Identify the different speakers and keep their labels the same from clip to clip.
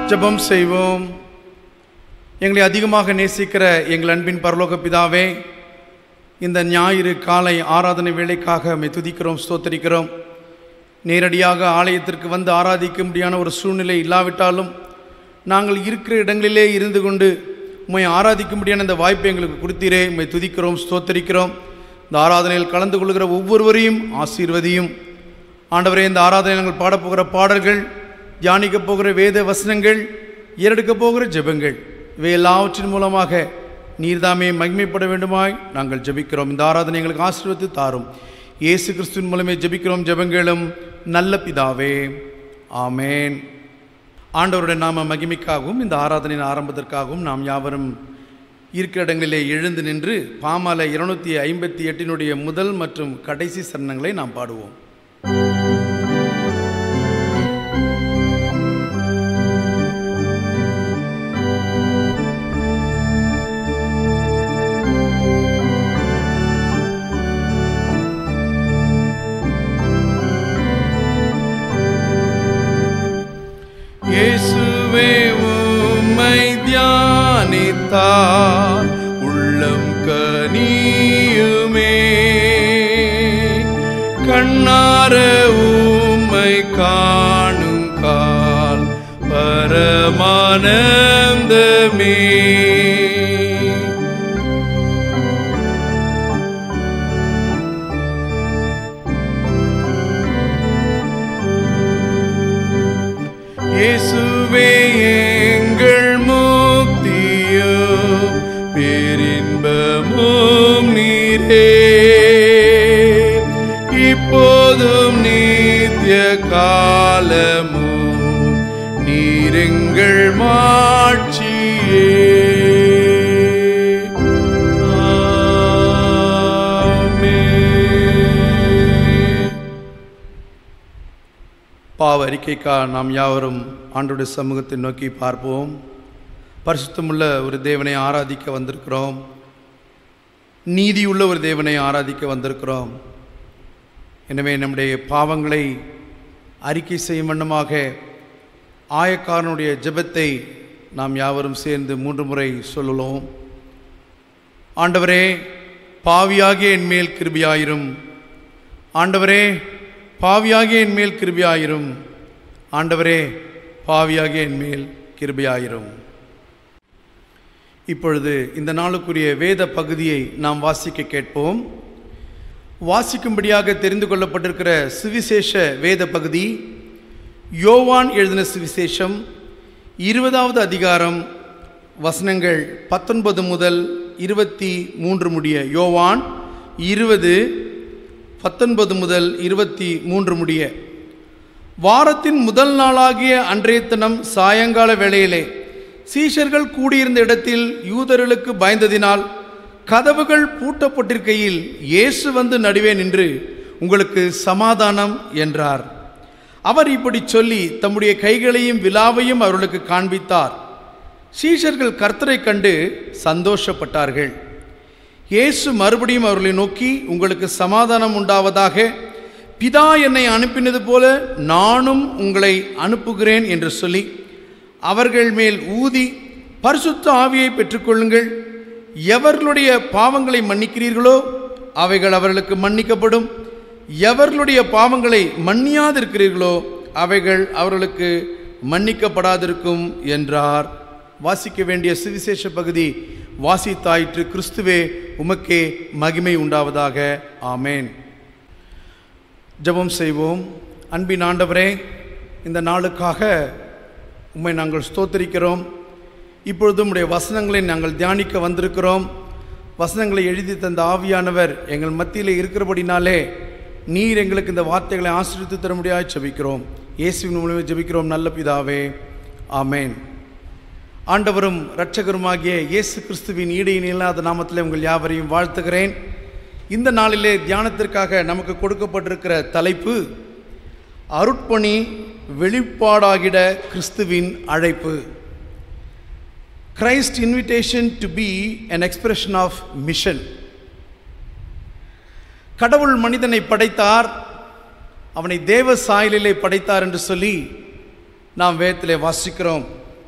Speaker 1: ஜெபம் செய்வோம் எங்களை அதிகமாக நேசிக்கிற எங்கள் அன்பின் பரலோக பிதாவே இந்த ஞாயிறு காலை ஆராதனை வேலைக்காக மை துதிக்கிறோம் ஸ்தோத்தரிக்கிறோம் நேரடியாக ஆலயத்திற்கு வந்து ஆராதிக்க முடியாத ஒரு சூழ்நிலை இல்லாவிட்டாலும் நாங்கள் இருக்கிற இடங்களிலே இருந்து கொண்டு உம்மை ஆராதிக்க முடியாத இந்த வாய்ப்பை எங்களுக்கு கொடுத்தீரே உம்மை துதிக்கிறோம் ஸ்தோத்தரிக்கிறோம் இந்த ஆராதனையில் கலந்து கொள்கிற ஒவ்வொருவரையும் ஆசீர்வதியும் ஆண்டவரே இந்த ஆராதனையில் நாங்கள் பாடப்போகிற பாடல்கள் தியானிக்கப் போகிற வேத வசனங்கள் ஏறெடுக்கப் போகிற ஜெபங்கள் இவை எல்லாவற்றின் மூலமாக நீர்தாமே மகிமைப்பட வேண்டுமாய் நாங்கள் ஜெபிக்கிறோம் இந்த ஆராதனை எங்களுக்கு ஆசீர்வதித்து தாரும் இயேசு கிறிஸ்துவின் மூலமே ஜெபிக்கிறோம் ஜெபங்களும் நல்ல பிதாவே ஆமேன் ஆண்டவருடைய நாம மகிமைக்காகவும் இந்த ஆராதனையின் ஆரம்பத்திற்காகவும் நாம் யாவரும் இருக்கிற இடங்களிலே எழுந்து நின்று பாமாலை இருநூத்தி ஐம்பத்தி எட்டினுடைய முதல் மற்றும் கடைசி சரணங்களை நாம் பாடுவோம் இயேசுவே உம்மை தியானித்தார் உள்ளம் கனியுமே கண்ணார உம்மை காணும் கால் பரமானந்தமே இயேசுவே எங்கள் முக்தியும் பேரின்பமும் நீரே இப்போதும் நித்திய காலமும் நீரெங்கள் மாட்சியே ஆமென். பாவ அறிக்கைக்காக நாம் யாவரும் ஆண்டுடைய சமூகத்தை நோக்கி பார்ப்போம் பரிசுத்தமுள்ள ஒரு தேவனை ஆராதிக்க வந்திருக்கிறோம் நீதியுள்ள ஒரு தேவனை ஆராதிக்க வந்திருக்கிறோம் எனவே நம்முடைய பாவங்களை அறிக்கை செய்யும் வண்ணமாக ஆயக்காரனுடைய ஜெபத்தை நாம் யாவரும் சேர்ந்து மூன்று முறை சொல்லுவோம் ஆண்டவரே பாவியாகிய என் மேல் கிருபியாயிரும் ஆண்டவரே பாவியாகிய என் மேல் கிருபியாயிரும் ஆண்டவரே பாவியாகிய என் மேல் கிருபியாயிரும் இப்பொழுது இந்த நாளுக்குரிய வேத பகுதியை நாம் வாசிக்க கேட்போம் வாசிக்கும்படியாக தெரிந்து கொள்ளப்பட்டிருக்கிற சுவிசேஷ வேத பகுதி யோவான் எழுதின சுவிசேஷம் இருபதாவது அதிகாரம் வசனங்கள் பத்தொன்பது முதல் இருபத்தி மூன்று முடிய யோவான் இருபது பத்தொன்பது முதல் இருபத்தி மூன்று முடிய வாரத்தின் முதல் நாளாகிய அன்றைய தினம் சாயங்கால வேளையிலே சீஷர்கள் கூடியிருந்த இடத்தில் யூதர்களுக்கு பயந்ததினால் கதவுகள் பூட்டப்பட்டிருக்கையில் இயேசு வந்து நடுவே நின்று உங்களுக்கு சமாதானம் என்றார் அவர் இப்படி சொல்லி தம்முடைய கைகளையும் விலாவையும் அவர்களுக்கு காண்பித்தார் சீஷர்கள் கர்த்தரை கண்டு சந்தோஷப்பட்டார்கள் இயேசு மறுபடியும் அவர்களை நோக்கி உங்களுக்கு சமாதானம் உண்டாவதாக பிதா என்னை அனுப்பினது போல நானும் உங்களை அனுப்புகிறேன் என்று சொல்லி அவர்கள் மேல் ஊதி பரிசுத்த ஆவியை பெற்றுக்கொள்ளுங்கள் எவர்களுடைய பாவங்களை மன்னிக்கிறீர்களோ அவைகள் அவர்களுக்கு மன்னிக்கப்படும் எவர்களுடைய பாவங்களை மன்னியாதிருக்கிறீர்களோ அவைகள் அவர்களுக்கு மன்னிக்கப்படாதிருக்கும் என்றார் வாசிக்க வேண்டிய சுவிசேஷ பகுதி வாசித்தாயிற்று கிறிஸ்துவே உமக்கே மகிமை உண்டாவதாக ஆமேன் ஜெபம் செய்வோம் அன்பின் ஆண்டவரே இந்த நாளுக்காக உம்மை நாங்கள் ஸ்தோத்தரிக்கிறோம் இப்பொழுது உம்முடைய வசனங்களை நாங்கள் தியானிக்க வந்திருக்கிறோம் வசனங்களை எழுதி தந்த ஆவியானவர் எங்கள் மத்தியில் இருக்கிறபடினாலே நீர் எங்களுக்கு இந்த வார்த்தைகளை ஆசிரித்து தர முடியாது ஜெபிக்கிறோம் இயேசுவின் மூலமே ஜெபிக்கிறோம் நல்ல பிதாவே ஆமேன் ஆண்டவரும் இரட்சகருமாகிய இயேசு கிறிஸ்துவின் ஈடையின் இல்லாத நாமத்தில் உங்கள் யாவரையும் வாழ்த்துகிறேன் இந்த நாளிலே தியானத்திற்காக நமக்கு கொடுக்கப்பட்டிருக்கிற தலைப்பு அருட்பணி வெளிப்பாடாகிட கிறிஸ்துவின் அழைப்பு Christ invitation to be an expression of mission கடவுள் மனிதனை படைத்தார் அவனை தேவ சாயலிலே படைத்தார் என்று சொல்லி நாம் வேதத்திலே வாசிக்கிறோம்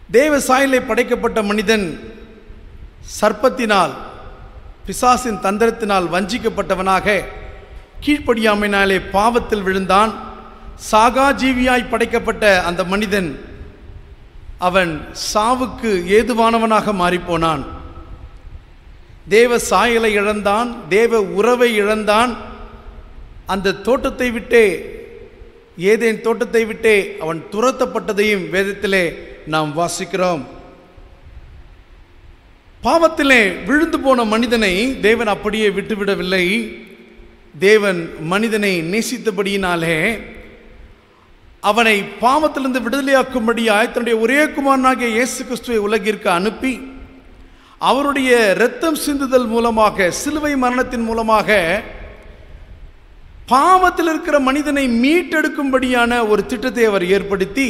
Speaker 1: தேவ சாயலை படைக்கப்பட்ட மனிதன் சர்ப்பத்தினால் பிசாசின் தந்திரத்தினால் வஞ்சிக்கப்பட்டவனாக கீழ்ப்படியாமையினாலே பாவத்தில் விழுந்தான் சாகா ஜீவியாய் படைக்கப்பட்ட அந்த மனிதன் அவன் சாவுக்கு ஏதுவானவனாக மாறிப்போனான் தேவ சாயலை இழந்தான் தேவ உறவை இழந்தான் அந்த தோட்டத்தை விட்டே ஏதேன் தோட்டத்தை விட்டே அவன் துரத்தப்பட்டதையும் வேதத்திலே நாம் வாசிக்கிறோம் பாவத்திலே விழுந்து போன மனிதனை தேவன் அப்படியே விட்டுவிடவில்லை தேவன் மனிதனை நேசித்தபடியினாலே அவனை பாவத்திலிருந்து விடுதலையாக்கும்படியாய் தன்னுடைய ஒரே குமாரனாகிய இயேசு கிறிஸ்துவை உலகிற்கு அனுப்பி அவருடைய இரத்தம் சிந்துதல் மூலமாக சிலுவை மரணத்தின் மூலமாக பாவத்தில் இருக்கிற மனிதனை மீட்டெடுக்கும்படியான ஒரு திட்டத்தை அவர் ஏற்படுத்தி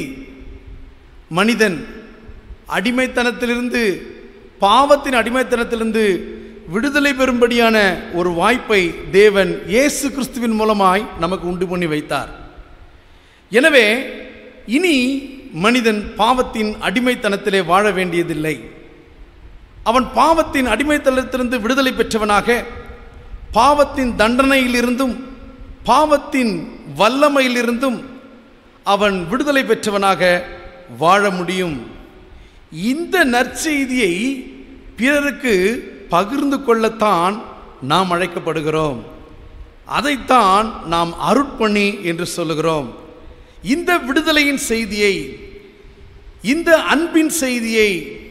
Speaker 1: மனிதன் அடிமைத்தனத்திலிருந்து பாவத்தின் அடிமைத்தனத்திலிருந்து விடுதலை பெறும்படியான ஒரு வாய்ப்பை தேவன் இயேசு கிறிஸ்துவின் மூலமாய் நமக்கு உண்டு பண்ணி வைத்தார் எனவே இனி மனிதன் பாவத்தின் அடிமைத்தனத்திலே வாழ வேண்டியதில்லை அவன் பாவத்தின் அடிமைத்தனத்திலிருந்து விடுதலை பெற்றவனாக பாவத்தின் தண்டனையிலிருந்தும் பாவத்தின் வல்லமையிலிருந்தும் அவன் விடுதலை பெற்றவனாக வாழ முடியும் இந்த நற்செய்தியை பிறருக்கு பகிர்ந்து கொள்ளத்தான் நாம் அழைக்கப்படுகிறோம் அதைத்தான் நாம் அருட்பணி என்று சொல்லுகிறோம் இந்த விடுதலையின் செய்தியை இந்த அன்பின் செய்தியை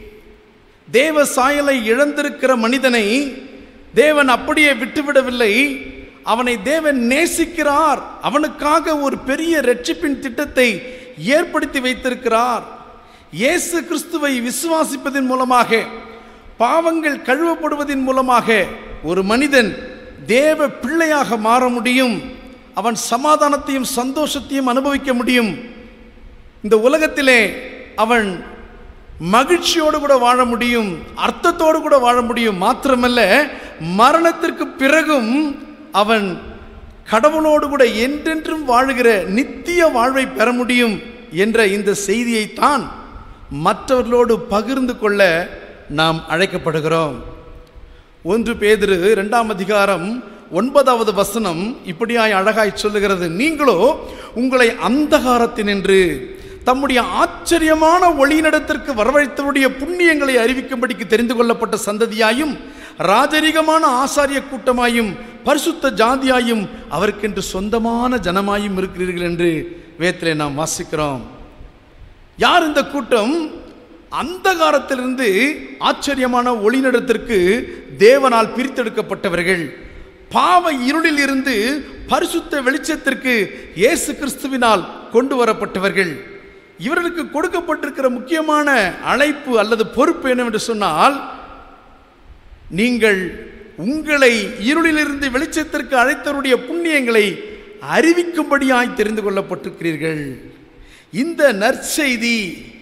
Speaker 1: தேவ சாயலை இழந்திருக்கிற மனிதனை தேவன் அப்படியே விட்டுவிடவில்லை அவனை தேவன் நேசிக்கிறார் அவனுக்காக ஒரு பெரிய ரட்சிப்பின் திட்டத்தை ஏற்படுத்தி வைத்திருக்கிறார் இயேசு கிறிஸ்துவை விசுவாசிப்பதன் மூலமாக பாவங்கள் கழுவப்படுவதன் மூலமாக ஒரு மனிதன் தேவ பிள்ளையாக மாற முடியும் அவன் சமாதானத்தையும் சந்தோஷத்தையும் அனுபவிக்க முடியும் இந்த உலகத்திலே அவன் மகிழ்ச்சியோடு கூட வாழ முடியும் அர்த்தத்தோடு கூட வாழ முடியும் மாத்திரமல்ல மரணத்திற்கு பிறகும் அவன் கடவுளோடு கூட என்றென்றும் வாழுகிற நித்திய வாழ்வை பெற முடியும் என்ற இந்த செய்தியைத்தான் மற்றவர்களோடு பகிர்ந்து கொள்ள நாம் அழைக்கப்படுகிறோம் ஒன்று பேதிரு இரண்டாம் அதிகாரம் ஒன்பதாவது வசனம் இப்படியாய் அழகாய் சொல்லுகிறது நீங்களோ உங்களை அந்தகாரத்தினின்று தம்முடைய ஆச்சரியமான ஒளியினிடத்திற்கு வரவழைத்தவருடைய புண்ணியங்களை அறிவிக்கும்படிக்கு தெரிந்து கொள்ளப்பட்ட சந்ததியாயும் ராஜரிகமான ஆசாரிய கூட்டமாயும் பரிசுத்த ஜாதியாயும் அவருக்கென்று சொந்தமான ஜனமாயும் இருக்கிறீர்கள் என்று வேத்திலே நாம் வாசிக்கிறோம் யார் இந்த கூட்டம் அந்தகாரத்திலிருந்து ஆச்சரியமான ஒளிநடத்திற்கு தேவனால் பிரித்தெடுக்கப்பட்டவர்கள் பாவ இருளில் இருந்து பரிசுத்த வெளிச்சத்திற்கு இயேசு கிறிஸ்துவினால் கொண்டு வரப்பட்டவர்கள் இவர்களுக்கு கொடுக்கப்பட்டிருக்கிற முக்கியமான அழைப்பு அல்லது பொறுப்பு என்னவென்று சொன்னால் நீங்கள் உங்களை இருளிலிருந்து வெளிச்சத்திற்கு அழைத்தவருடைய புண்ணியங்களை அறிவிக்கும்படியாய் தெரிந்து கொள்ளப்பட்டிருக்கிறீர்கள் இந்த நற்செய்தி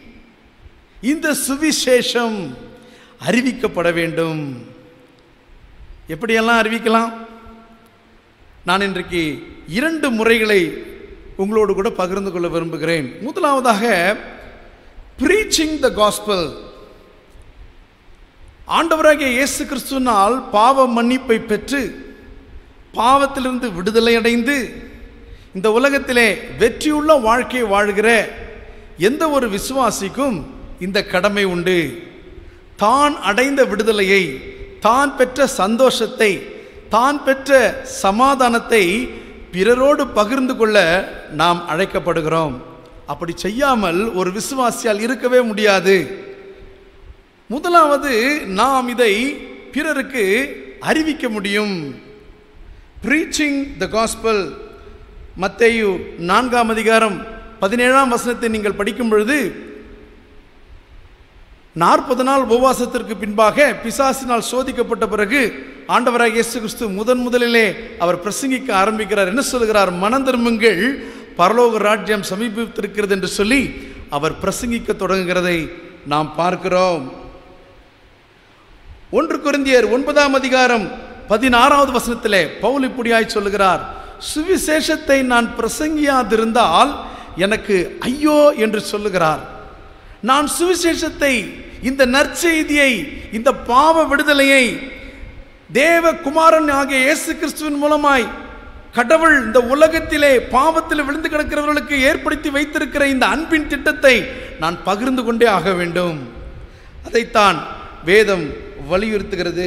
Speaker 1: இந்த சுவிசேஷம் அறிவிக்கப்பட வேண்டும் எப்படியெல்லாம் அறிவிக்கலாம் நான் இன்றைக்கு இரண்டு முறைகளை உங்களோடு கூட பகிர்ந்து கொள்ள விரும்புகிறேன் முதலாவதாக ப்ரீச்சிங் த காஸ்பல் ஆண்டவராகிய இயேசு கிறிஸ்துவினால் பாவ மன்னிப்பை பெற்று பாவத்திலிருந்து விடுதலை அடைந்து இந்த உலகத்திலே வெற்றியுள்ள வாழ்க்கையை வாழ்கிற எந்த ஒரு விசுவாசிக்கும் இந்த கடமை உண்டு தான் அடைந்த விடுதலையை தான் பெற்ற சந்தோஷத்தை தான் பெற்ற சமாதானத்தை பிறரோடு பகிர்ந்து கொள்ள நாம் அழைக்கப்படுகிறோம் அப்படி செய்யாமல் ஒரு விசுவாசியால் இருக்கவே முடியாது முதலாவது நாம் இதை பிறருக்கு அறிவிக்க முடியும் ப்ரீச்சிங் த காஸ்பல் மத்தேயு நான்காம் அதிகாரம் பதினேழாம் வசனத்தை நீங்கள் படிக்கும் பொழுது நாற்பது நாள் உபவாசத்திற்கு பின்பாக பிசாசினால் சோதிக்கப்பட்ட பிறகு ஆண்டவராக இயேசு கிறிஸ்து முதன் முதலிலே அவர் பிரசங்கிக்க ஆரம்பிக்கிறார் என்ன சொல்கிறார் மனம் திரும்புங்கள் பரலோக ராஜ்யம் சமீபித்திருக்கிறது என்று சொல்லி அவர் பிரசங்கிக்க தொடங்குகிறதை நாம் பார்க்கிறோம் ஒன்று குருந்தியர் ஒன்பதாம் அதிகாரம் பதினாறாவது வசனத்திலே பவுல் இப்படியாய் சொல்லுகிறார் சுவிசேஷத்தை நான் பிரசங்கியாதிருந்தால் எனக்கு ஐயோ என்று சொல்லுகிறார் நான் சுவிசேஷத்தை இந்த நற்செய்தியை இந்த பாவ விடுதலையை தேவ குமாரன் ஆகிய இயேசு கிறிஸ்துவின் மூலமாய் கடவுள் இந்த உலகத்திலே பாவத்தில் விழுந்து கிடக்கிறவர்களுக்கு ஏற்படுத்தி வைத்திருக்கிற இந்த அன்பின் திட்டத்தை நான் பகிர்ந்து கொண்டே ஆக வேண்டும் அதைத்தான் வேதம் வலியுறுத்துகிறது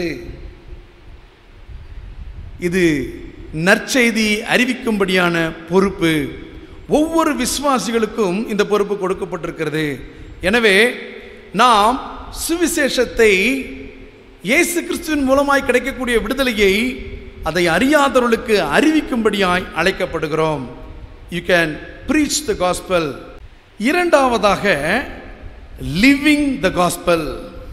Speaker 1: இது நற்செய்தி அறிவிக்கும்படியான பொறுப்பு ஒவ்வொரு விசுவாசிகளுக்கும் இந்த பொறுப்பு கொடுக்கப்பட்டிருக்கிறது எனவே நாம் சுவிசேஷத்தை இயேசு கிறிஸ்துவின் மூலமாய் கிடைக்கக்கூடிய விடுதலையை அதை அறியாதவர்களுக்கு அறிவிக்கும்படியாய் அழைக்கப்படுகிறோம் you can preach the gospel இரண்டாவதாக லிவிங் த காஸ்பல்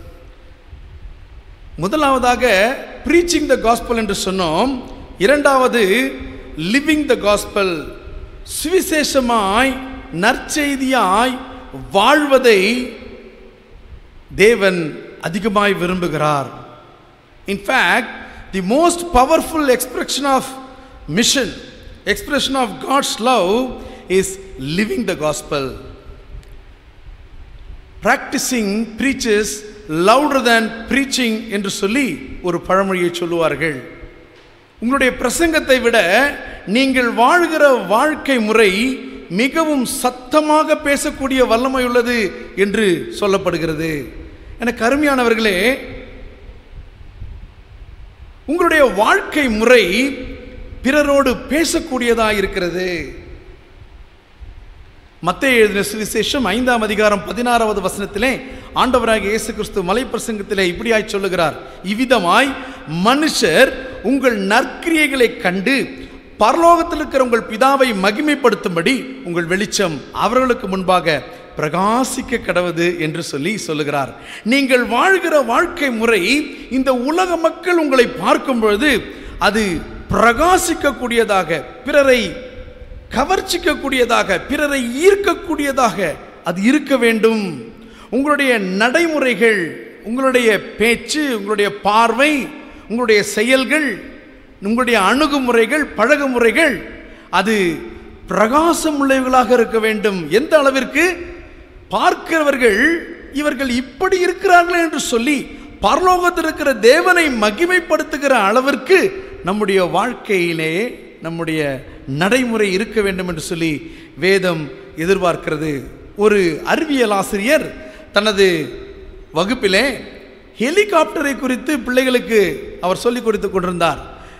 Speaker 1: முதலாவதாக ப்ரீச்சிங் த காஸ்பல் என்று சொன்னோம் இரண்டாவது லிவிங் த காஸ்பல் சுவிசேஷமாய் நற்செய்தியாய் வாழ்வதை தேவன் அதிகமாய் விரும்புகிறார் in fact the most powerful expression of mission expression of God's love is living the gospel practising preaches louder than preaching என்று சொல்லி ஒரு பழமொழியை சொல்லுவார்கள் உங்களுடைய பிரசங்கத்தை விட நீங்கள் வாழ்கிற வாழ்க்கை முறை மிகவும் சத்தமாக பேசக்கூடிய வல்லமை உள்ளது என்று சொல்லப்படுகிறது எனக்கு அருமையானவர்களே உங்களுடைய வாழ்க்கை முறை பிறரோடு பேசக்கூடியதாக இருக்கிறது மத்திய எழுதின சுவிசேஷம் ஐந்தாம் அதிகாரம் பதினாறாவது வசனத்திலே ஆண்டவராக இயேசு கிறிஸ்து மலை பிரசங்கத்திலே இப்படியாய் சொல்லுகிறார் இவ்விதமாய் மனுஷர் உங்கள் நற்கிரியைகளை கண்டு பரலோகத்தில் இருக்கிற உங்கள் பிதாவை மகிமைப்படுத்தும்படி உங்கள் வெளிச்சம் அவர்களுக்கு முன்பாக பிரகாசிக்க கடவுது என்று சொல்லி சொல்லுகிறார் நீங்கள் வாழ்கிற வாழ்க்கை முறை இந்த உலக மக்கள் உங்களை பார்க்கும் பொழுது அது பிரகாசிக்கக்கூடியதாக பிறரை கவர்ச்சிக்கக்கூடியதாக பிறரை ஈர்க்கக்கூடியதாக அது இருக்க வேண்டும் உங்களுடைய நடைமுறைகள் உங்களுடைய பேச்சு உங்களுடைய பார்வை உங்களுடைய செயல்கள் உங்களுடைய அணுகுமுறைகள் பழகுமுறைகள் அது பிரகாசம் உள்ளவர்களாக இருக்க வேண்டும் எந்த அளவிற்கு பார்க்கிறவர்கள் இவர்கள் இப்படி இருக்கிறார்கள் என்று சொல்லி பரலோகத்தில் இருக்கிற தேவனை மகிமைப்படுத்துகிற அளவிற்கு நம்முடைய வாழ்க்கையிலே நம்முடைய நடைமுறை இருக்க வேண்டும் என்று சொல்லி வேதம் எதிர்பார்க்கிறது ஒரு அறிவியல் ஆசிரியர் தனது வகுப்பிலே ஹெலிகாப்டரை குறித்து பிள்ளைகளுக்கு அவர் சொல்லிக் கொடுத்து கொண்டிருந்தார்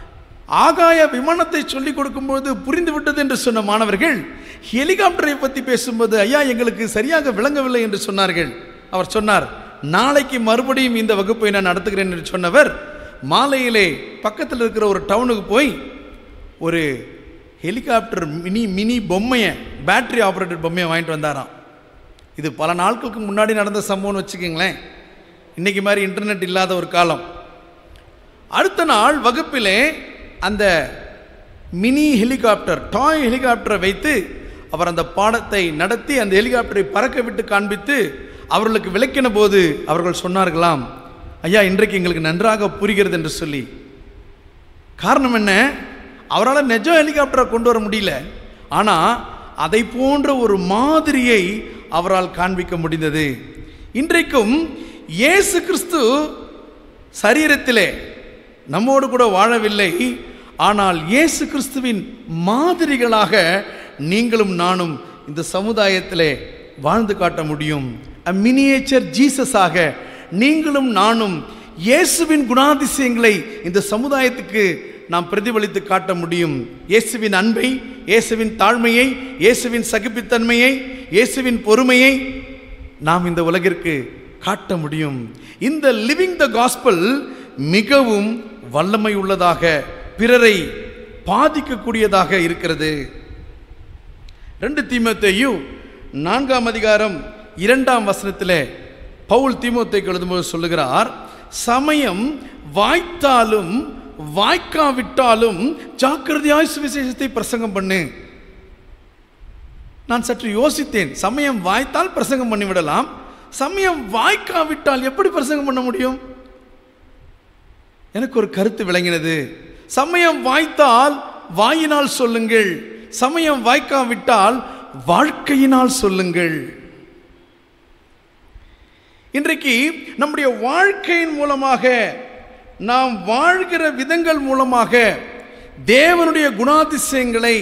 Speaker 1: ஆகாய விமானத்தை சொல்லிக் கொடுக்கும்போது புரிந்து விட்டது என்று சொன்ன மாணவர்கள் ஹெலிகாப்டரை பற்றி பேசும்போது ஐயா எங்களுக்கு சரியாக விளங்கவில்லை என்று சொன்னார்கள் அவர் சொன்னார் நாளைக்கு மறுபடியும் இந்த வகுப்பை நான் நடத்துகிறேன் என்று சொன்னவர் மாலையிலே பக்கத்தில் இருக்கிற ஒரு டவுனுக்கு போய் ஒரு ஹெலிகாப்டர் மினி மினி பொம்மையை பேட்டரி ஆப்ரேட்டட் பொம்மையை வாங்கிட்டு வந்தாராம் இது பல நாட்களுக்கு முன்னாடி நடந்த சம்பவம்னு வச்சுக்கோங்களேன் இன்னைக்கு மாதிரி இன்டர்நெட் இல்லாத ஒரு காலம் அடுத்த நாள் வகுப்பிலே அந்த மினி ஹெலிகாப்டர் டாய் ஹெலிகாப்டரை வைத்து அவர் அந்த பாடத்தை நடத்தி அந்த ஹெலிகாப்டரை பறக்க விட்டு காண்பித்து அவர்களுக்கு விளக்கின போது அவர்கள் சொன்னார்களாம் ஐயா இன்றைக்கு எங்களுக்கு நன்றாக புரிகிறது என்று சொல்லி காரணம் என்ன அவரால் நிஜ ஹெலிகாப்டரை கொண்டு வர முடியல ஆனால் அதை போன்ற ஒரு மாதிரியை அவரால் காண்பிக்க முடிந்தது இன்றைக்கும் இயேசு கிறிஸ்து சரீரத்திலே நம்மோடு கூட வாழவில்லை ஆனால் இயேசு கிறிஸ்துவின் மாதிரிகளாக நீங்களும் நானும் இந்த சமுதாயத்திலே வாழ்ந்து காட்ட முடியும் அ மினியேச்சர் ஜீசஸாக நீங்களும் நானும் இயேசுவின் குணாதிசயங்களை இந்த சமுதாயத்துக்கு நாம் பிரதிபலித்து காட்ட முடியும் இயேசுவின் அன்பை இயேசுவின் தாழ்மையை இயேசுவின் சகிப்புத்தன்மையை இயேசுவின் பொறுமையை நாம் இந்த உலகிற்கு காட்ட முடியும் இந்த லிவிங் த காஸ்பல் மிகவும் வல்லமை உள்ளதாக பிறரை பாதிக்கக்கூடியதாக இருக்கிறது ரெண்டு தீமோத்தேயும் நான்காம் அதிகாரம் இரண்டாம் வசனத்திலே பவுல் தீமோத்தேக்கு எழுதும்போது சொல்லுகிறார் சமயம் வாய்த்தாலும் வாய்க்காவிட்டாலும் ஜாக்கிரதையாய் சுவிசேஷத்தை பிரசங்கம் பண்ணு நான் சற்று யோசித்தேன் சமயம் வாய்த்தால் பிரசங்கம் பண்ணி விடலாம் சமயம் வாய்க்காவிட்டால் எப்படி பிரசங்கம் பண்ண முடியும் எனக்கு ஒரு கருத்து விளங்கினது சமயம் வாய்த்தால் வாயினால் சொல்லுங்கள் சமயம் வாய்க்காவிட்டால் வாழ்க்கையினால் சொல்லுங்கள் இன்றைக்கு நம்முடைய வாழ்க்கையின் மூலமாக நாம் வாழ்கிற விதங்கள் மூலமாக தேவனுடைய குணாதிசயங்களை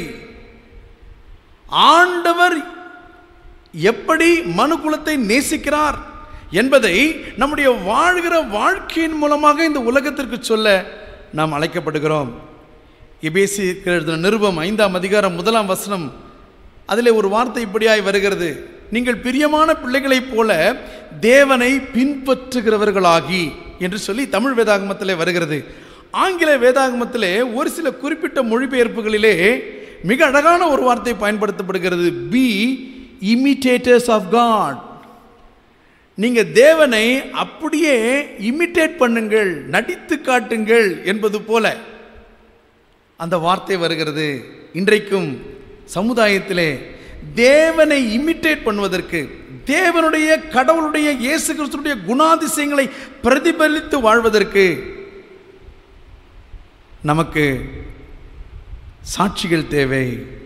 Speaker 1: ஆண்டவர் எப்படி மனுக்குலத்தை நேசிக்கிறார் என்பதை நம்முடைய வாழ்கிற வாழ்க்கையின் மூலமாக இந்த உலகத்திற்கு சொல்ல நாம் அழைக்கப்படுகிறோம் எபேசி எழுதின நிருபம் ஐந்தாம் அதிகாரம் முதலாம் வசனம் அதில் ஒரு வார்த்தை இப்படியாய் வருகிறது நீங்கள் பிரியமான பிள்ளைகளைப் போல தேவனை பின்பற்றுகிறவர்களாகி என்று சொல்லி தமிழ் வேதாகமத்திலே வருகிறது ஆங்கில வேதாகமத்திலே ஒரு சில குறிப்பிட்ட மொழிபெயர்ப்புகளிலே மிக அழகான ஒரு வார்த்தை பயன்படுத்தப்படுகிறது பி இமிட்டேட்டர்ஸ் ஆஃப் காட் நீங்க தேவனை அப்படியே இமிட்டேட் பண்ணுங்கள் நடித்து காட்டுங்கள் என்பது போல அந்த வார்த்தை வருகிறது இன்றைக்கும் சமுதாயத்திலே தேவனை இமிட்டேட் பண்ணுவதற்கு தேவனுடைய கடவுளுடைய இயேசு கிறிஸ்துடைய குணாதிசயங்களை பிரதிபலித்து வாழ்வதற்கு நமக்கு சாட்சிகள் தேவை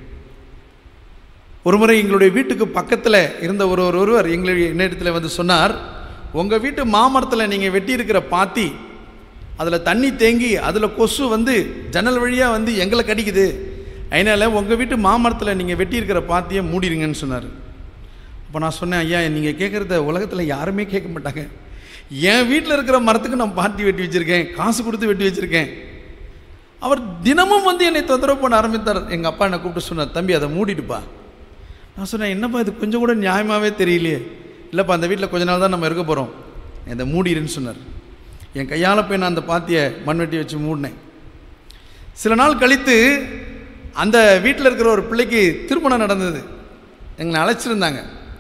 Speaker 1: ஒருமுறை எங்களுடைய வீட்டுக்கு பக்கத்தில் இருந்த ஒரு ஒரு ஒருவர் எங்களுடைய என்னிடத்தில் வந்து சொன்னார் உங்கள் வீட்டு மாமரத்தில் நீங்கள் வெட்டியிருக்கிற பாத்தி அதில் தண்ணி தேங்கி அதில் கொசு வந்து ஜன்னல் வழியாக வந்து எங்களை கடிக்குது அதனால் உங்கள் வீட்டு மாமரத்தில் நீங்கள் வெட்டியிருக்கிற பாத்தியை மூடிடுங்கன்னு சொன்னார் அப்போ நான் சொன்னேன் ஐயா நீங்கள் கேட்குறத உலகத்தில் யாருமே கேட்க மாட்டாங்க என் வீட்டில் இருக்கிற மரத்துக்கு நான் பாத்தி வெட்டி வச்சுருக்கேன் காசு கொடுத்து வெட்டி வச்சுருக்கேன் அவர் தினமும் வந்து என்னை தொந்தரவு பண்ண ஆரம்பித்தார் எங்கள் அப்பா என்னை கூப்பிட்டு சொன்னார் தம்பி அதை மூடிடுப்பா நான் சொன்னேன் என்னப்பா இது கொஞ்சம் கூட நியாயமாகவே தெரியலையே இல்லைப்பா அந்த வீட்டில் கொஞ்ச நாள் தான் நம்ம இருக்க போகிறோம் இதை மூடிடுன்னு சொன்னார் என் கையால் போய் நான் அந்த பாத்தியை மண்வெட்டி வச்சு மூடினேன் சில நாள் கழித்து அந்த வீட்டில் இருக்கிற ஒரு பிள்ளைக்கு திருமணம் நடந்தது எங்களை அழைச்சிருந்தாங்க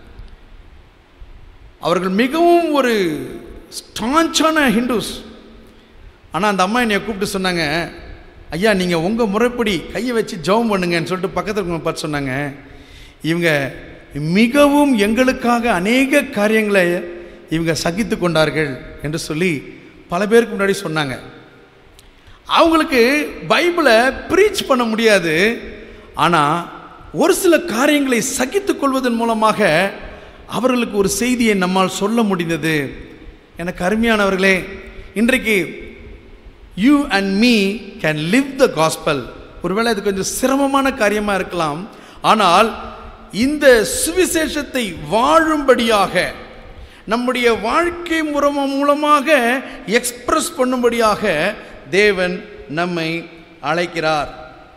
Speaker 1: அவர்கள் மிகவும் ஒரு ஸ்டான்ச்சான ஹிந்துஸ் ஆனால் அந்த அம்மா என்னை கூப்பிட்டு சொன்னாங்க ஐயா நீங்கள் உங்கள் முறைப்படி கையை வச்சு ஜெபம் பண்ணுங்கன்னு சொல்லிட்டு பக்கத்தில் இருக்கவங்க பார்த்து சொன்னாங்க இவங்க மிகவும் எங்களுக்காக அநேக காரியங்களை இவங்க சகித்து கொண்டார்கள் என்று சொல்லி பல பேருக்கு முன்னாடி சொன்னாங்க அவங்களுக்கு பைபிளை ப்ரீச் பண்ண முடியாது ஆனால் ஒரு சில காரியங்களை சகித்துக் கொள்வதன் மூலமாக அவர்களுக்கு ஒரு செய்தியை நம்மால் சொல்ல முடிந்தது எனக்கு அருமையானவர்களே இன்றைக்கு you and me can live the gospel ஒருவேளை இது கொஞ்சம் சிரமமான காரியமாக இருக்கலாம் ஆனால் இந்த சுவிசேஷத்தை வாழும்படியாக நம்முடைய வாழ்க்கை முறைம மூலமாக எக்ஸ்பிரஸ் பண்ணும்படியாக தேவன் நம்மை அழைக்கிறார்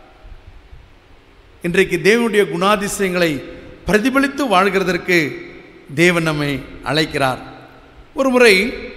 Speaker 1: இன்றைக்கு தேவனுடைய குணாதிசயங்களை பிரதிபலித்து வாழ்கிறதற்கு தேவன் நம்மை அழைக்கிறார் ஒரு முறை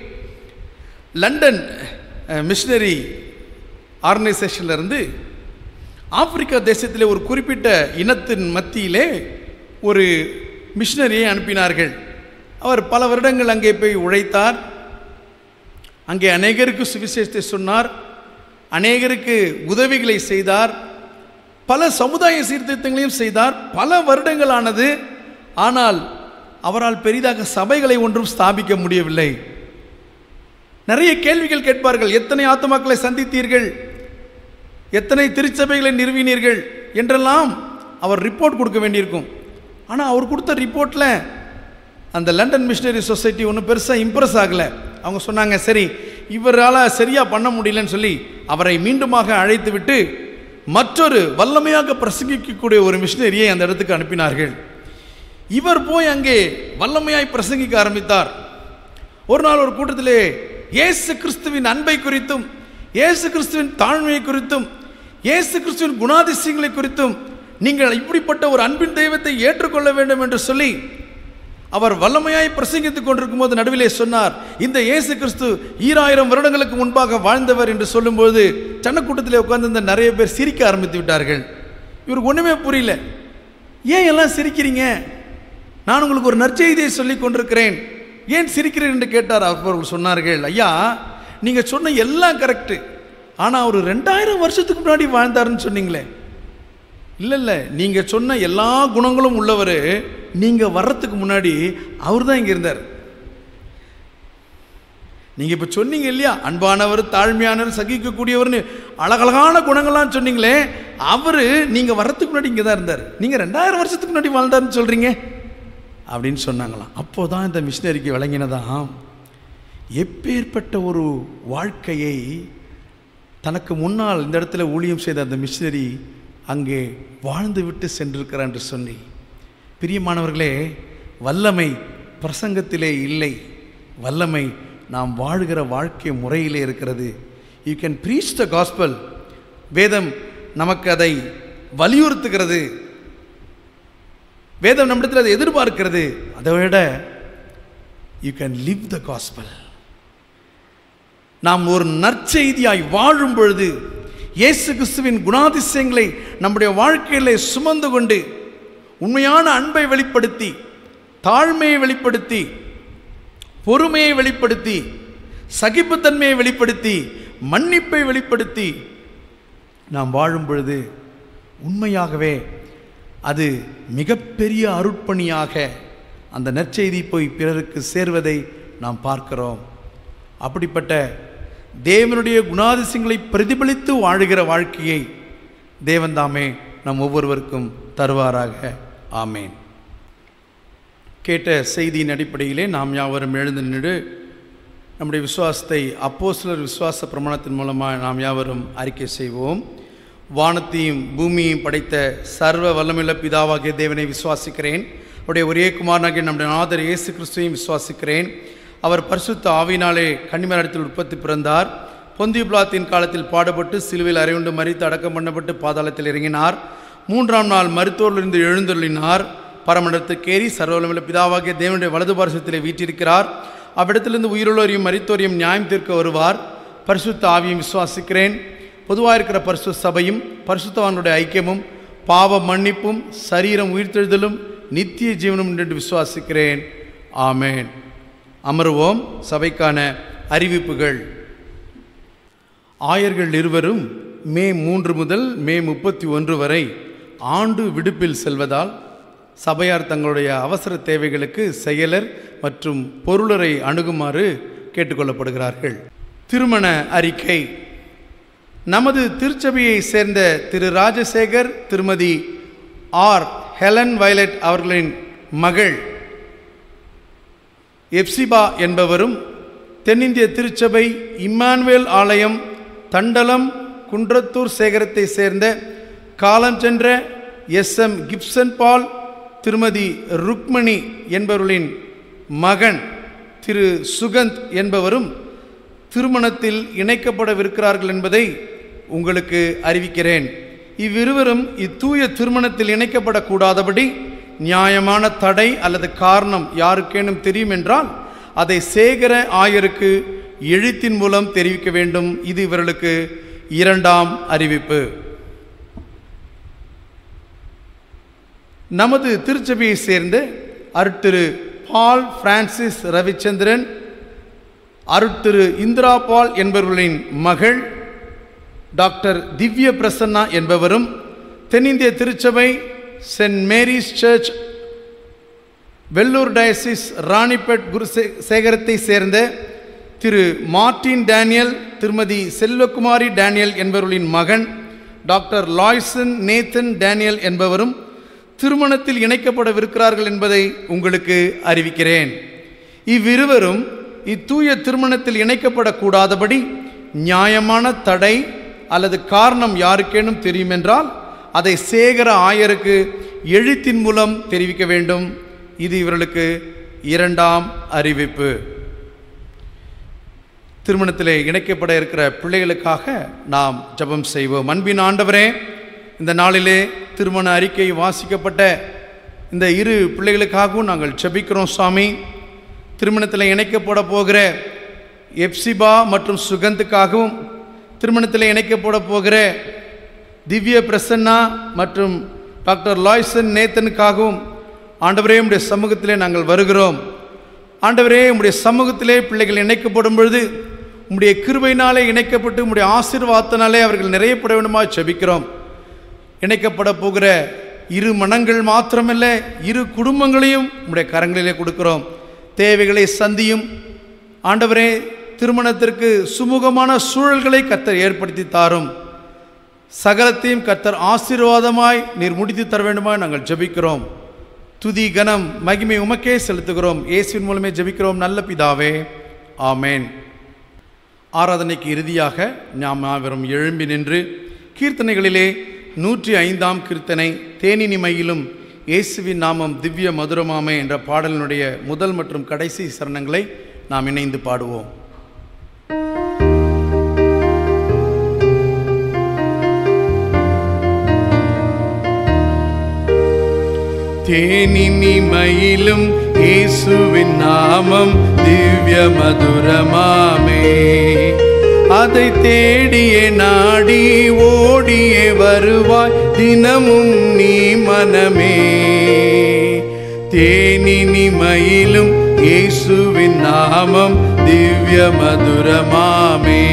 Speaker 1: லண்டன் மிஷினரி ஆர்கனைசேஷன்லேருந்து ஆப்பிரிக்கா தேசத்திலே ஒரு குறிப்பிட்ட இனத்தின் மத்தியிலே ஒரு மிஷினரியை அனுப்பினார்கள் அவர் பல வருடங்கள் அங்கே போய் உழைத்தார் அங்கே அநேகருக்கு சுவிசேஷத்தை சொன்னார் அநேகருக்கு உதவிகளை செய்தார் பல சமுதாய சீர்திருத்தங்களையும் செய்தார் பல வருடங்களானது ஆனால் அவரால் பெரிதாக சபைகளை ஒன்றும் ஸ்தாபிக்க முடியவில்லை நிறைய கேள்விகள் கேட்பார்கள் எத்தனை ஆத்மாக்களை சந்தித்தீர்கள் எத்தனை திருச்சபைகளை நிறுவினீர்கள் என்றெல்லாம் அவர் ரிப்போர்ட் கொடுக்க வேண்டியிருக்கும் ஆனால் அவர் கொடுத்த ரிப்போர்ட்டில் அந்த லண்டன் மிஷினரி சொசைட்டி ஒன்றும் பெருசாக இம்ப்ரெஸ் ஆகலை அவங்க சொன்னாங்க சரி இவரால் சரியாக பண்ண முடியலன்னு சொல்லி அவரை மீண்டுமாக அழைத்து விட்டு மற்றொரு வல்லமையாக பிரசங்கிக்கக்கூடிய ஒரு மிஷினரியை அந்த இடத்துக்கு அனுப்பினார்கள் இவர் போய் அங்கே வல்லமையாய் பிரசங்கிக்க ஆரம்பித்தார் ஒரு நாள் ஒரு கூட்டத்திலே இயேசு கிறிஸ்துவின் அன்பை குறித்தும் இயேசு கிறிஸ்துவின் தாழ்மையை குறித்தும் இயேசு கிறிஸ்துவின் குணாதிசயங்களை குறித்தும் நீங்கள் இப்படிப்பட்ட ஒரு அன்பின் தெய்வத்தை ஏற்றுக்கொள்ள வேண்டும் என்று சொல்லி அவர் வல்லமையாய் பிரசங்கித்துக் கொண்டிருக்கும் போது நடுவிலே சொன்னார் இந்த இயேசு கிறிஸ்து ஈராயிரம் வருடங்களுக்கு முன்பாக வாழ்ந்தவர் என்று சொல்லும்போது சன்னக்கூட்டத்திலே உட்கார்ந்திருந்த நிறைய பேர் சிரிக்க ஆரம்பித்து விட்டார்கள் இவருக்கு ஒன்றுமே புரியல ஏன் எல்லாம் சிரிக்கிறீங்க நான் உங்களுக்கு ஒரு நற்செய்தியை சொல்லி கொண்டிருக்கிறேன் ஏன் சிரிக்கிறேன் என்று கேட்டார் அவர்கள் சொன்னார்கள் ஐயா நீங்கள் சொன்ன எல்லாம் கரெக்டு ஆனால் ஒரு ரெண்டாயிரம் வருஷத்துக்கு முன்னாடி வாழ்ந்தாருன்னு சொன்னீங்களே இல்லை இல்லை நீங்கள் சொன்ன எல்லா குணங்களும் உள்ளவர் நீங்கள் வர்றதுக்கு முன்னாடி அவர் தான் இங்கே இருந்தார் நீங்கள் இப்போ சொன்னீங்க இல்லையா அன்பானவர் தாழ்மையானவர் சகிக்கக்கூடியவர்னு அழகழகான குணங்கள்லாம் சொன்னீங்களே அவர் நீங்கள் வர்றதுக்கு முன்னாடி இங்கே தான் இருந்தார் நீங்கள் ரெண்டாயிரம் வருஷத்துக்கு முன்னாடி வாழ்ந்தாருன்னு சொல்கிறீங்க அப்படின்னு சொன்னாங்களாம் அப்போ தான் இந்த மிஷினரிக்கு விளங்கினதாம் எப்பேற்பட்ட ஒரு வாழ்க்கையை தனக்கு முன்னால் இந்த இடத்துல ஊழியம் செய்த அந்த மிஷினரி அங்கே வாழ்ந்து விட்டு சென்றிருக்கிறார் என்று சொல்லி பிரியமானவர்களே வல்லமை பிரசங்கத்திலே இல்லை வல்லமை நாம் வாழ்கிற வாழ்க்கை முறையிலே இருக்கிறது you can preach the gospel வேதம் நமக்கு அதை வலியுறுத்துகிறது வேதம் நம்மிடத்தில் அதை எதிர்பார்க்கிறது அதை விட you can live the gospel நாம் ஒரு நற்செய்தியாய் வாழும் பொழுது இயேசு கிறிஸ்துவின் குணாதிசயங்களை நம்முடைய வாழ்க்கையிலே சுமந்து கொண்டு உண்மையான அன்பை வெளிப்படுத்தி தாழ்மையை வெளிப்படுத்தி பொறுமையை வெளிப்படுத்தி சகிப்புத்தன்மையை வெளிப்படுத்தி மன்னிப்பை வெளிப்படுத்தி நாம் வாழும் பொழுது உண்மையாகவே அது மிகப்பெரிய அருட்பணியாக அந்த நற்செய்தி போய் பிறருக்கு சேர்வதை நாம் பார்க்கிறோம் அப்படிப்பட்ட தேவனுடைய குணாதிசயங்களை பிரதிபலித்து வாழுகிற வாழ்க்கையை தேவன் தாமே நம் ஒவ்வொருவருக்கும் தருவாராக ஆமேன் கேட்ட செய்தியின் அடிப்படையிலே நாம் யாவரும் எழுந்து நின்று நம்முடைய விசுவாசத்தை அப்போஸ்தலர் விசுவாச பிரமாணத்தின் மூலமாக நாம் யாவரும் அறிக்கை செய்வோம் வானத்தையும் பூமியையும் படைத்த சர்வ வல்லமுள்ள பிதாவாகிய தேவனை விசுவாசிக்கிறேன் அவருடைய ஒரே குமாரனாகிய நம்முடைய நாதர் இயேசு கிறிஸ்துவையும் விசுவாசிக்கிறேன் அவர் பரிசுத்த ஆவினாலே கன்னிமரத்தில் உற்பத்தி பிறந்தார் பொந்திய பிளாத்தின் காலத்தில் பாடுபட்டு சிலுவையில் அறையுண்டு மறித்து அடக்கம் பண்ணப்பட்டு பாதாளத்தில் இறங்கினார் மூன்றாம் நாள் மருத்துவரிலிருந்து எழுந்தருளினார் பரமண்டத்துக்கேறி சர்வலமுள்ள பிதாவாகிய தேவனுடைய வலது பாரசத்திலே வீற்றிருக்கிறார் அவ்விடத்திலிருந்து உயிருள்ளோரையும் மரித்தோரையும் நியாயம் தீர்க்க வருவார் பரிசுத்த ஆவியும் விசுவாசிக்கிறேன் பொதுவாக இருக்கிற பரிசு சபையும் பரிசுத்தவானுடைய ஐக்கியமும் பாவ மன்னிப்பும் சரீரம் உயிர்த்தெழுதலும் நித்திய ஜீவனும் என்று விசுவாசிக்கிறேன் ஆமேன் அமருவோம் சபைக்கான அறிவிப்புகள் ஆயர்கள் இருவரும் மே மூன்று முதல் மே முப்பத்தி ஒன்று வரை ஆண்டு விடுப்பில் செல்வதால் சபையார் தங்களுடைய அவசர தேவைகளுக்கு செயலர் மற்றும் பொருளரை அணுகுமாறு கேட்டுக்கொள்ளப்படுகிறார்கள் திருமண அறிக்கை நமது திருச்சபையை சேர்ந்த திரு ராஜசேகர் திருமதி ஆர் ஹெலன் வயலட் அவர்களின் மகள் எப்சிபா என்பவரும் தென்னிந்திய திருச்சபை இம்மானுவேல் ஆலயம் தண்டலம் குன்றத்தூர் சேகரத்தை சேர்ந்த காலஞ்சென்ற எஸ் எம் கிப்சன் பால் திருமதி ருக்மணி என்பவர்களின் மகன் திரு சுகந்த் என்பவரும் திருமணத்தில் இணைக்கப்படவிருக்கிறார்கள் என்பதை உங்களுக்கு அறிவிக்கிறேன் இவ்விருவரும் இத்தூய திருமணத்தில் இணைக்கப்படக்கூடாதபடி நியாயமான தடை அல்லது காரணம் யாருக்கேனும் தெரியும் என்றால் அதை சேகர ஆயருக்கு எழுத்தின் மூலம் தெரிவிக்க வேண்டும் இது இவர்களுக்கு இரண்டாம் அறிவிப்பு நமது திருச்சபையை சேர்ந்த அருட்திரு பால் பிரான்சிஸ் ரவிச்சந்திரன் அருட்திரு இந்திரா பால் என்பவர்களின் மகள் டாக்டர் திவ்ய பிரசன்னா என்பவரும் தென்னிந்திய திருச்சபை saint Mary's church Vellore diocese Ranipet குரு சே- சேகரத்தை சேர்ந்த திரு மார்ட்டின் டேனியல் திருமதி செல்வகுமாரி டேனியல் என்பவர்களின் மகன் டாக்டர் லாய்சன் நேத்தன் டேனியல் என்பவரும் திருமணத்தில் இணைக்கப்படவிருக்கிறார்கள் என்பதை உங்களுக்கு அறிவிக்கிறேன் இவ்விருவரும் இத்தூய திருமணத்தில் இணைக்கப்படக்கூடாதபடி நியாயமான தடை அல்லது காரணம் யாருக்கேனும் தெரியுமென்றால் அதை சேகர ஆயருக்கு எழுத்தின் மூலம் தெரிவிக்க வேண்டும் இது இவர்களுக்கு இரண்டாம் அறிவிப்பு திருமணத்திலே இணைக்கப்பட இருக்கிற பிள்ளைகளுக்காக நாம் ஜெபம் செய்வோம் அன்பின் ஆண்டவரே இந்த நாளிலே திருமண அறிக்கை வாசிக்கப்பட்ட இந்த இரு பிள்ளைகளுக்காகவும் நாங்கள் ஜெபிக்கிறோம் சுவாமி திருமணத்தில் இணைக்கப்பட போகிற எப்சிபா மற்றும் சுகந்துக்காகவும் திருமணத்தில் இணைக்கப்பட போகிற திவ்ய பிரசன்னா மற்றும் டாக்டர் லாய்சன் நேத்தனுக்காகவும் ஆண்டவரே உம்முடைய சமூகத்திலே நாங்கள் வருகிறோம் ஆண்டவரே உம்முடைய சமூகத்திலே பிள்ளைகள் இணைக்கப்படும் பொழுது உம்முடைய கிருபையினாலே இணைக்கப்பட்டு உம்முடைய ஆசீர்வாதத்தினாலே அவர்கள் நிறையப்பட வேண்டுமா ஜெபிக்கிறோம் இணைக்கப்பட போகிற இரு மனங்கள் மாத்திரமல்ல இரு குடும்பங்களையும் உம்முடைய கரங்களிலே கொடுக்கிறோம் தேவைகளை சந்தியும் ஆண்டவரே திருமணத்திற்கு சுமூகமான சூழல்களை கத்தர் ஏற்படுத்தி தாரும் சகலத்தையும் கத்தர் ஆசீர்வாதமாய் நீர் முடித்து தர வேண்டுமாய் நாங்கள் ஜெபிக்கிறோம் துதி கனம் மகிமை உமக்கே செலுத்துகிறோம் இயேசுவின் மூலமே ஜெபிக்கிறோம் நல்ல பிதாவே ஆமேன் ஆராதனைக்கு இறுதியாக நாம் மாபெரும் எழும்பி நின்று கீர்த்தனைகளிலே நூற்றி ஐந்தாம் கீர்த்தனை தேனினிமையிலும் இயேசுவின் நாமம் திவ்ய மதுரமாமே என்ற பாடலினுடைய முதல் மற்றும் கடைசி சரணங்களை நாம் இணைந்து பாடுவோம் தேனினிமையிலும் இயேசுவின் நாமம் திவ்ய மதுரமாமே அதை தேடியே நாடி ஓடியே வருவாய் தினமும் நீ மனமே தேனினிமையிலும் இயேசுவின் நாமம் திவ்ய மதுரமாமே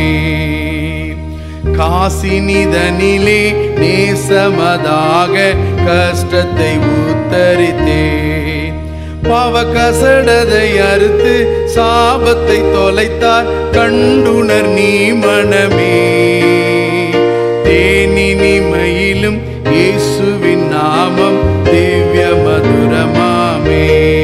Speaker 1: காசினிதனிலே நேசமதாக கஷ்டத்தை உத்தரித்தே பாவ கசடதை அறுத்து சாபத்தை தொலைத்தார் கண்டுணர் நீ மனமே தேனினிமையிலும் இயேசுவின் நாமம் திவ்ய மதுரமாமே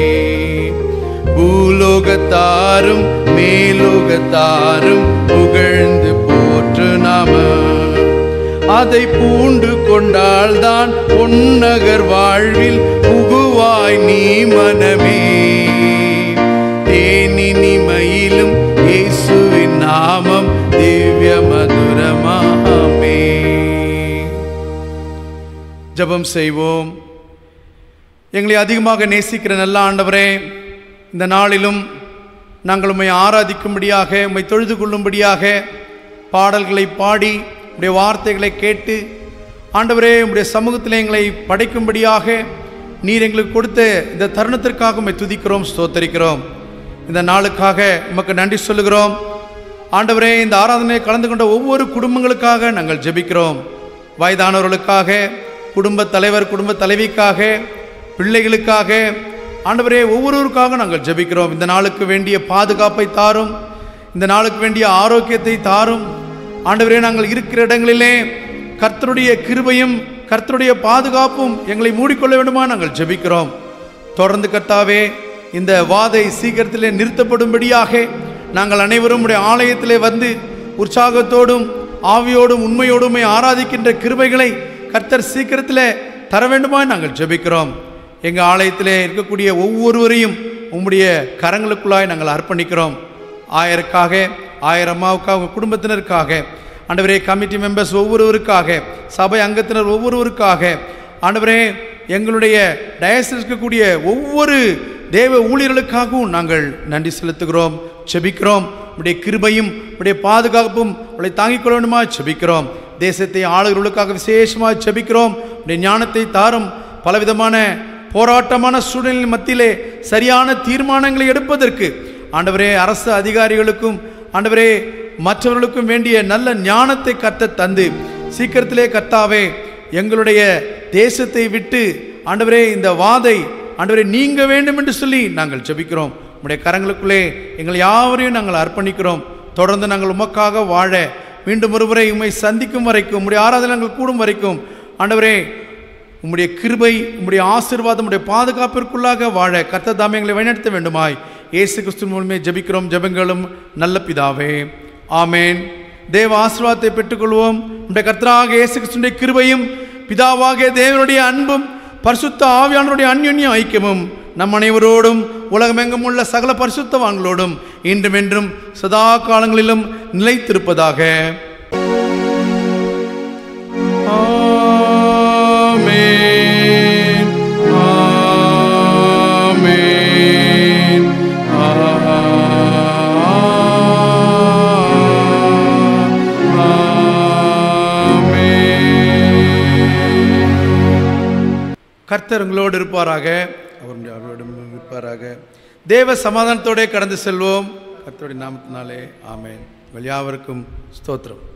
Speaker 1: பூலோகத்தாரும் மேலோகத்தாரும் புகழ்ந்து போற்று நாம அதை பூண்டு கொண்டால்தான் பொன்னகர் வாழ்வில் புகுவாய் நீ மனமே தேனினிமையிலும் இயேசுவின் நாமம் திவ்ய மதுரமாமே ஜெபம் செய்வோம் எங்களை அதிகமாக நேசிக்கிற நல்ல ஆண்டவரே இந்த நாளிலும் நாங்கள் உம்மை ஆராதிக்கும்படியாக உம்மை தொழுது கொள்ளும்படியாக பாடல்களை பாடி உடைய வார்த்தைகளை கேட்டு ஆண்டவரே உம்முடைய சமூகத்தில் எங்களை படைக்கும்படியாக நீர் எங்களுக்கு கொடுத்த இந்த தருணத்திற்காக உம்மை துதிக்கிறோம் ஸ்தோத்தரிக்கிறோம் இந்த நாளுக்காக உமக்கு நன்றி சொல்லுகிறோம் ஆண்டவரே இந்த ஆராதனையை கலந்து கொண்ட ஒவ்வொரு குடும்பங்களுக்காக நாங்கள் ஜெபிக்கிறோம் வயதானவர்களுக்காக குடும்ப தலைவர் குடும்ப தலைவிக்காக பிள்ளைகளுக்காக ஆண்டவரே ஒவ்வொருவருக்காக நாங்கள் ஜெபிக்கிறோம் இந்த நாளுக்கு வேண்டிய பாதுகாப்பை தாரும் இந்த நாளுக்கு வேண்டிய ஆரோக்கியத்தை தாரும் ஆண்டவரே நாங்கள் இருக்கிற இடங்களிலே கர்த்தருடைய கிருபையும் கர்த்தருடைய பாதுகாப்பும் எங்களை மூடிக்கொள்ள வேண்டுமா நாங்கள் ஜெபிக்கிறோம் தொடர்ந்து கர்த்தாவே இந்த வாதை சீக்கிரத்திலே நிறுத்தப்படும்படியாக நாங்கள் அனைவரும் உடைய ஆலயத்திலே வந்து உற்சாகத்தோடும் ஆவியோடும் உண்மையோடுமே ஆராதிக்கின்ற கிருபைகளை கர்த்தர் சீக்கிரத்திலே தர வேண்டுமா நாங்கள் ஜெபிக்கிறோம் எங்கள் ஆலயத்திலே இருக்கக்கூடிய ஒவ்வொருவரையும் உம்முடைய கரங்களுக்குள்ளாய் நாங்கள் அர்ப்பணிக்கிறோம் ஆயருக்காக ஆயிரம் அம்மாவுக்காக உங்கள் குடும்பத்தினருக்காக ஆண்டவரே கமிட்டி மெம்பர்ஸ் ஒவ்வொருவருக்காக சபை அங்கத்தினர் ஒவ்வொருவருக்காக ஆண்டவரே எங்களுடைய டயஸில் இருக்கக்கூடிய ஒவ்வொரு தேவ ஊழியர்களுக்காகவும் நாங்கள் நன்றி செலுத்துகிறோம் செபிக்கிறோம் உடைய கிருபையும் உடைய பாதுகாப்பும் உங்களை தாங்கிக் கொள்ள வேண்டுமா செபிக்கிறோம் தேசத்தை ஆளுகளுக்காக விசேஷமாக செபிக்கிறோம் உடைய ஞானத்தை தாரும் பலவிதமான போராட்டமான சூழ்நிலை மத்தியிலே சரியான தீர்மானங்களை எடுப்பதற்கு ஆண்டவரே அரசு அதிகாரிகளுக்கும் ஆண்டவரே மற்றவர்களுக்கும் வேண்டிய நல்ல ஞானத்தை கத்த தந்து சீக்கிரத்திலே கத்தாவே எங்களுடைய தேசத்தை விட்டு ஆண்டவரே இந்த வாதை ஆண்டவரே நீங்க வேண்டும் என்று சொல்லி நாங்கள் ஜெபிக்கிறோம் உம்முடைய கரங்களுக்குள்ளே எங்கள் யாவரையும் நாங்கள் அர்ப்பணிக்கிறோம் தொடர்ந்து நாங்கள் உமக்காக வாழ மீண்டும் ஒருமுறை உம்மை சந்திக்கும் வரைக்கும் உம்முடைய ஆராதனைகள் கூடும் வரைக்கும் ஆண்டவரே உம்முடைய கிருபை உம்முடைய ஆசீர்வாதம் உம்முடைய பாதுகாப்பிற்குள்ளாக வாழ கர்த்தர் தாமே எங்களை வழிநடத்த வேண்டுமாய் இயேசு கிறிஸ்து மூலமே ஜெபிக்கிறோம் ஜெபங்களும் நல்ல பிதாவே ஆமேன் தேவ ஆசீர்வாதத்தை பெற்றுக்கொள்வோம் உம்முடைய கர்த்தராக இயேசு கிறிஸ்துடைய கிருபையும் பிதாவாகிய தேவனுடைய அன்பும் பரிசுத்த ஆவியானவருடைய அந்யோன்ய ஐக்கியமும் நம் அனைவரோடும் உலகமெங்கும் உள்ள சகல பரிசுத்தவான்களோடும் இன்றும் என்றும் சதா காலங்களிலும் நிலைத்திருப்பதாக ஆமென் ஆமென் ஆமென் கர்த்தர் உங்களோடு இருப்பாராக அவருடைய ஆவியோடும் இருப்பாராக தேவ சமாதானத்தோட கடந்து செல்வோம் கர்த்தருடைய நாமத்தினாலே ஆமென் உங்கள் யாவருக்கும் ஸ்தோத்திரம்